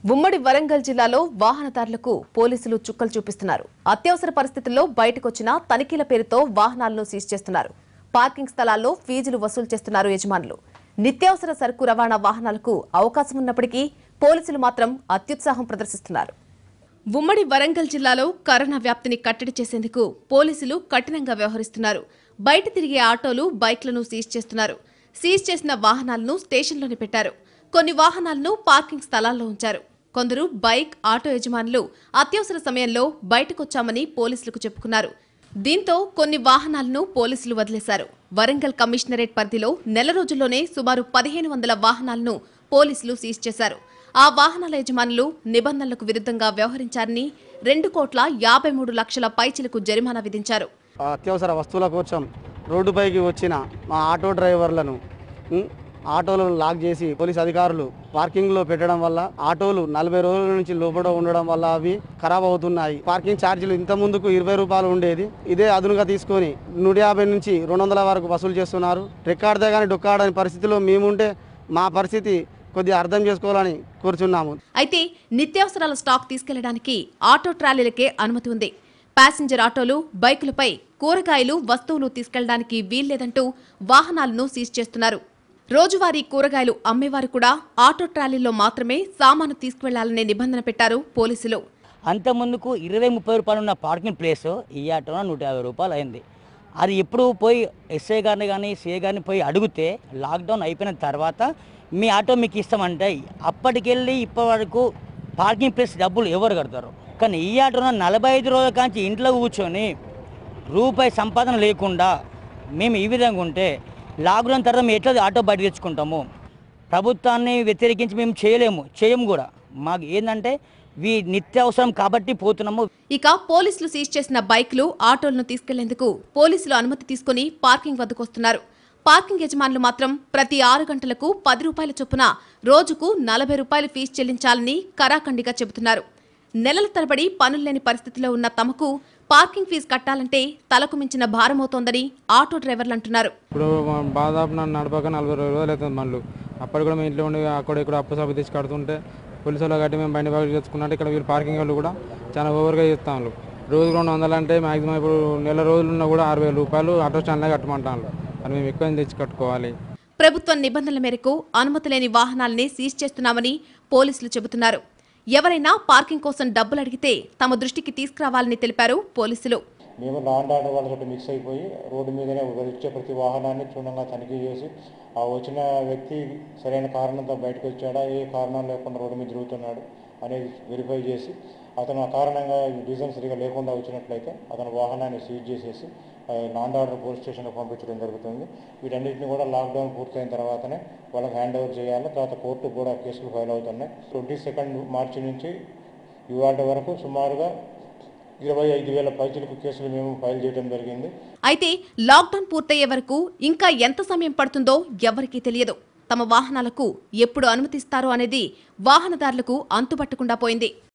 ఉమ్మడి వరంగల్ జిల్లాలో వాహనదారులకు పోలీసులు చుక్కలు చూపిస్తున్నారు అత్యవసర పరిస్థితుల్లో బయటకొచ్చిన తనిఖీల పేరుతో వాహనాలను సీజ్ చేస్తున్నారు పార్కింగ్ స్థలాల్లో ఫీజులు వసూలు చేస్తున్నారు యజమానులు నిత్యావసర సరుకు రవాణా వాహనాలకు అవకాశం ఉన్నప్పటికీ పోలీసులు మాత్రం అత్యుత్సాహం ప్రదర్శిస్తున్నారు ఉమ్మడి వరంగల్ జిల్లాలో కరోనా వ్యాప్తిని కట్టడి చేసేందుకు పోలీసులు కఠినంగా వ్యవహరిస్తున్నారు బయట తిరిగే ఆటోలు బైక్లను సీజ్ చేస్తున్నారు సీజ్ చేసిన వాహనాలను స్టేషన్లోనే పెట్టారు కొన్ని వాహనాలను పార్కింగ్ స్థలాల్లో ఉంచారు కొందరు బైక్ ఆటో యజమానులు అత్యవసర సమయంలో బయటకొచ్చామని పోలీసులకు చెప్పుకున్నారు దీంతో కొన్ని వాహనాలను పోలీసులు వదిలేశారు వరంగల్ కమిషనరేట్ పరిధిలో నెల రోజుల్లోనే సుమారు పదిహేను వందల వాహనాలను పోలీసులు సీజ్ చేశారు ఆ వాహనాల యజమానులు నిబంధనలకు విరుద్ధంగా వ్యవహరించారని రెండు కోట్ల యాభై మూడు లక్షల పైచిలకు జరిమానా విధించారు అత్యవసర వస్తువుల కోసం రోడ్డుపైకి వచ్చిన మా ఆటో డ్రైవర్లను ఉం, ఆటోలను లాక్ చేసి పోలీస్ అధికారులు పార్కింగ్లో పెట్టడం వల్ల ఆటోలు నలభై రోజుల నుంచి లోపల ఉండడం వల్ల అవి ఖరాబ్ అవుతున్నాయి పార్కింగ్ ఛార్జీలు ఇంత ముందుకు ఇరవై రూపాయలు ఉండేది ఇదే అదునుగా తీసుకొని నూట యాభై నుంచి రెండు వందల వరకు వసూలు చేస్తున్నారు రెక్కాడితే కానీ డొక్కాడని పరిస్థితిలో మేముంటే మా పరిస్థితి కొద్దిగా అర్థం చేసుకోవాలని కోరుచున్నాము అయితే నిత్యావసరాల స్టాక్ తీసుకెళ్లడానికి ఆటో ట్రాలీలకే అనుమతి ఉంది ప్యాసింజర్ ఆటోలు బైకులపై కూరగాయలు వస్తువులు తీసుకెళ్లడానికి వీల్లేదంటూ వాహనాలను సీజ్ చేస్తున్నారు రోజువారీ కూరగాయలు అమ్మేవారు కూడా ఆటో ట్రాలీల్లో మాత్రమే సామాను తీసుకువెళ్లాలనే నిబంధన పెట్టారు పోలీసులు అంత ముందుకు ఇరవై ముప్పై రూపాయలు ఉన్న పార్కింగ్ ప్లేస్ ఈ ఆటోన నూట యాభై రూపాయలు అయింది అది ఎప్పుడు పోయి ఎస్ఐ గారిని కానీ సిఐ గారిని పోయి అడిగితే లాక్డౌన్ అయిపోయిన తర్వాత మీ ఆటో మీకు ఇస్తామంటే అప్పటికెళ్ళి ఇప్పటి వరకు పార్కింగ్ ప్లేస్ డబ్బులు ఎవరు కడతారు కానీ ఈ ఆటోన నలభై ఐదు రోజుల కాంచి ఇంట్లో కూర్చొని రూపాయి సంపాదన లేకుండా మేము ఈ విధంగా ఉంటే లాక్డౌన్ తర్వాత మేము ఎట్లా ఆటో బయట తెచ్చుకుంటాము ప్రభుత్వాన్ని వ్యతిరేకించి మేము చేయలేము చేయము కూడా మాకు ఏంటంటే వీ నిత్యావసరం కాబట్టి పోతున్నాము ఇక పోలీసులు సీజ్ చేసిన బైక్లు ఆటోలను తీసుకెళ్లేందుకు పోలీసులు అనుమతి తీసుకుని పార్కింగ్ వద్దకొస్తున్నారు పార్కింగ్ యజమానులు మాత్రం ప్రతి ఆరు గంటలకు పది రూపాయల చొప్పున రోజుకు నలభై రూపాయలు ఫీజు చెల్లించాలని కరాఖండిగా చెబుతున్నారు నెలల తరబడి పనుల్లేని పరిస్థితిలో ఉన్న తమకు పార్కింగ్ ఫీజు కట్టాలంటే తలకు మించిన భారమవుతోందని ఆటో డ్రైవర్లు అంటున్నారు ఇప్పుడు మా- దాదాపు నన్ను నడపక నలభై రోజులు అవుతుంది మళ్ళీ అప్పుడు కూడా మేము ఇంట్లో ఉండి అక్కడ ఇక్కడ అప్పు సబ్బు తెచ్చి కడుతుంటే పోలీసు వాళ్ళు కట్టి మేము బండి బాగా తెచ్చుకున్నట్టు ఇక్కడ వీళ్ళు పార్కింగ్ వాళ్ళు కూడా చాలా ఓవర్గా చేస్తాను రోజుకు రెండు వందలు అంటే మాక్సిమం ఇప్పుడు నెల రోజులు ఉన్నా కూడా ఆరు వేల రూపాయలు ఆటో స్టాండ్లో కట్టమంటాను అది మేము ఎక్కువ తెచ్చి కట్టుకోవాలి ప్రభుత్వం నిబంధనల మేరకు అనుమతి లేని వాహనాల్ని సీజ్ చేస్తున్నామని పోలీసులు చెబుతున్నారు ఎవరైనా పార్కింగ్ కోసం డబ్బులు అడిగితే తమ దృష్టికి తీసుకురావాలని తెలిపారు పోలీసులు మేము లాండ్ ఆర్డర్ వాళ్ళతో మిక్స్ అయిపోయి రోడ్డు మీదనే వచ్చే ప్రతి వాహనాన్ని క్షుణ్ణంగా తనిఖీ చేసి ఆ వచ్చిన వ్యక్తి సరైన కారణంతో బయటకు వచ్చాడా ఏ కారణం లేకుండా రోడ్డు మీద తిరుగుతున్నాడు అనేది వెరిఫై చేసి అతను ఆ కారణంగా డీజిల్ సరిగా లేకుండా వచ్చినట్లయితే అతని వాహనాన్ని సీజ్ చేసేసి ఆ, లాండ్ ఆర్డర్ పోలీస్ స్టేషన్కి పంపించడం జరుగుతుంది వీటన్నిటిని కూడా లాక్డౌన్ పూర్తయిన తర్వాతనే వాళ్ళకి హ్యాండ్ ఓవర్ చేయాలి తర్వాత కోర్టుకు కూడా కేసులు ఫైల్ అవుతున్నాయి ట్వంటీ సెకండ్ మార్చి నుంచి ఇవాళ వరకు సుమారుగా ఇరవై ఐదు వేల పైచులకు కేసులు మేము ఫైల్ చేయడం జరిగింది అయితే లాక్డౌన్ పూర్తయ్యే వరకు ఇంకా ఎంత సమయం పడుతుందో ఎవరికీ తెలియదు తమ వాహనాలకు ఎప్పుడు అనుమతిస్తారో అనేది వాహనదారులకు అంతుపట్టకుండా పోయింది